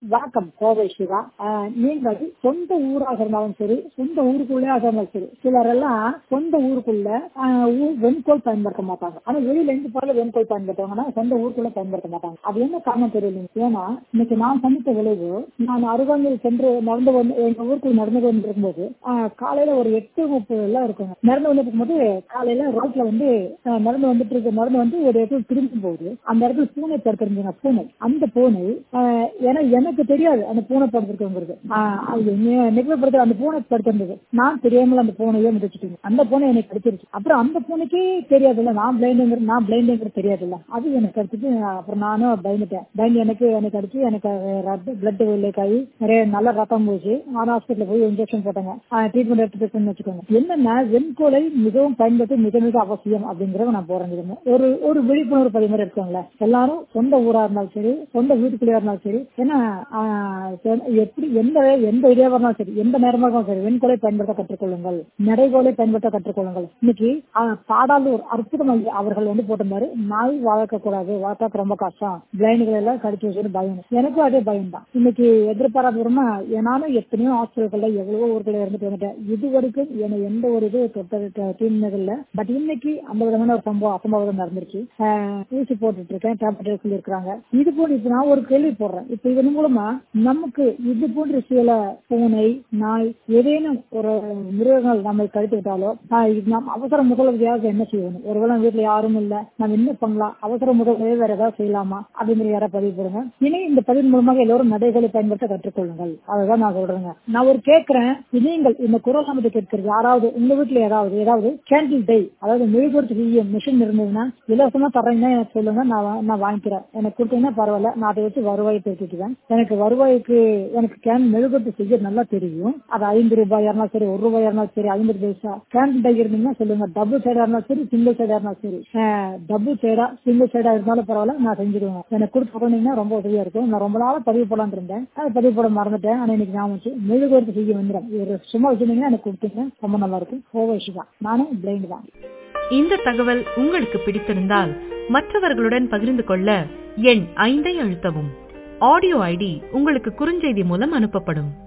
வணக்கம் கோவை சிவா ஆஹ் நீங்கள் சொந்த ஊராக இருந்தாலும் சரி சொந்த ஊருக்குள்ளே இருந்தாலும் சரி சிலர் எல்லாம் சொந்த ஊருக்குள்ள ஆஹ் ஊ- வெண்கோல் பயன்படுத்த மாட்டாங்க ஆனா வெளியில இருந்து போல வெண்கோல் பயன்படுத்துவாங்கன்னா சொந்த ஊருக்குள்ள பயன்படுத்த மாட்டாங்க அது என்ன காரணம் தெரியல ஏன்னா இன்னைக்கு நான் சந்தித்த விளைவு நான் அருகாமையில் சென்று நடந்து வந்து எங்க ஊருக்குள்ள நடந்து வந்து இருக்கும்போது ஆஹ் காலையில ஒரு எட்டு முப்பது எல்லாம் இருக்குங்க நடந்து வந்து இருக்கும்போது காலையில ரோட்ல வந்து ஆஹ் நடந்து வந்துட்டு இருக்க நடந்து வந்து ஒரு இடத்துல திரும்பும் போது அந்த இடத்துல பூனை படுத்திருந்தீங்க பூனை அந்த பூனை ஆஹ் ஏன்னா எனக்கு தெரியாது அந்த பூனை படுத்திருக்குங்கிறது அது நிகழ்ப்படுத்த அந்த பூனை படுத்திருந்தது நான் தெரியாமல் அந்த பூனையே மிதிச்சிட்டேன் அந்த பூனை எனக்கு கடிச்சிருச்சு அப்புறம் அந்த பூனைக்கே தெரியாதுல்ல நான் பிளைண்டுங்கிறது நான் பிளைண்டுங்கிறது தெரியாதுல்ல அது எனக்கு கடிச்சிட்டு அப்புறம் நானும் பயந்துட்டேன் பயந்து எனக்கு எனக்கு அடிச்சு எனக்கு பிளட் லீக் ஆகி நிறைய நல்ல ரத்தம் போச்சு நான் ஹாஸ்பிட்டல் போய் இன்ஜெக்ஷன் போட்டாங்க ட்ரீட்மெண்ட் எடுத்துட்டு வச்சுக்கோங்க என்னன்னா வெண்கோலை மிகவும் பயன்படுத்தி மிக மிக அவசியம் அப்படிங்கறத நான் போறேன் ஒரு ஒரு விழிப்புணர்வு பதிவு மாதிரி இருக்காங்களே எல்லாரும் சொந்த ஊரா இருந்தாலும் சரி சொந்த வீட்டுக்குள்ளேயா இருந்தாலும் சரி ஏன்னா ஆஹ், எப்படி எந்த எந்த இடையாக இருந்தாலும் சரி எந்த நேரமாக இருந்தாலும் சரி வெண்கோலை பயன்படுத்த கற்றுக்கொள்ளுங்கள் நடைகோலை பயன்படுத்த கற்றுக்கொள்ளுங்கள் இன்னைக்கு ஆஹ், பாடாலூர் அற்புதம் ஐயா அவர்கள் வந்து போட்டிருந்தாரு நாய் வளர்க்க கூடாது வளர்க்க ரொம்ப கஷ்டம் பிளைண்டுகள் எல்லாம் கடிச்சு வச்சுன்னு பயம் எனக்கும் அதே பயம் தான் இன்னைக்கு எதிர்பாராத விதமா நானும் எத்தனையோ ஹாஸ்பிட்டல்கள்ல எவ்வளவோ ஊர்களை இருந்துட்டு வந்துட்டேன் இது வரைக்கும் என்ன எந்த ஒரு இது தொட்ட தீர்ந்ததில்ல பட் இன்னைக்கு அந்த விதமான ஒரு சம்பவம் அசம்பாவிதம் நடந்துருச்சு ஆஹ், ஊசி போட்டுட்டு இருக்கேன் டேப்லெட் சொல்லி இருக்காங்க இது போன்று இப்ப நான் ஒரு கேள்வி போடுறேன் இப்ப இதன் மூலமா நமக்கு இது போன்ற சில பூனை நாய் ஏதேனும் ஒரு மிருகங்கள் நம்ம கழித்து விட்டாலோ ஆஹ், இது நாம் அவசர முதலுதவியாக என்ன செய்யணும் ஒருவேளை வீட்டுல யாரும் இல்ல நம்ம என்ன பண்ணலாம் அவசர முதலுதவி வேற ஏதாவது செய்யலாமா அப்படிங்கிற யாராவது பதிவு போடுங்க இனி இந்த பதிவு மூலமாக எல்லோரும் நடைகளை பயன்படுத்த கற்றுக்கொள்ளுங்கள் அதுதான் நான் சொல்றேங்க நான் ஒரு கேட்கிறேன் நீங்கள் இந்த குரல் அமைத்து கேட்கிறது யாராவது உங்க வீட்டுல ஏதாவது ஏதாவது கேண்டில் டை அதாவது மெழுகுவர்த்தி செய்யும் மிஷின் இருந்ததுன்னா இலவசமா தரீங்கன்னா எனக்கு சொல்லுங்க நான் வா- நான் வாங்கிக்கிறேன் எனக்கு கொடுத்தீங்கன்னா பரவாயில்ல நான் அதை வச்சு வருவாயை பெருக்கிக்குவேன் எனக்கு வருவாய்க்கு எனக்கு கேன் மெழுகுவர்த்தி செய்ய நல்லா தெரியும் அது ஐந்து ரூபாய் இருந்தாலும் சரி ஒரு ரூபாய் இருந்தாலும் சரி ஐம்பது பைசா கேண்டில் டை இருந்தீங்கன்னா சொல்லுங்க டபுள் சைடா இருந்தாலும் சரி சிங்கிள் சைடா இருந்தாலும் சரி டபுள் சைடா சிங்கிள் சைடா இருந்தாலும் பரவாயில்ல நான் செஞ்சிடுவேன் எனக்கு கொடுத்து போனீங்கன்னா ரொம்ப உதவியா இருக்கும் நான் ரொம்ப நாளா பதிவு போடலான்னு இருந்தேன் அது பதிவு போட மறந்துட்டேன் ஆனா இன்னைக்கு ஞாபகம் வச்சு மெழுகுவர்த்தி செய்ய வந்துடும் இது சும்மா வச்சிருந்தீங்கன்னா எனக்கு கொடுத்தீங்க ரொம்ப நல்லா இருக்கும் கோவை சிவா நானும் பிளைண்ட் தான் இந்த தகவல் உங்களுக்கு பிடித்திருந்தால் மற்றவர்களுடன் பகிர்ந்து கொள்ள எண் ஐந்தை அழுத்தவும் ஆடியோ ஐடி உங்களுக்கு குறுஞ்செய்தி மூலம் அனுப்பப்படும்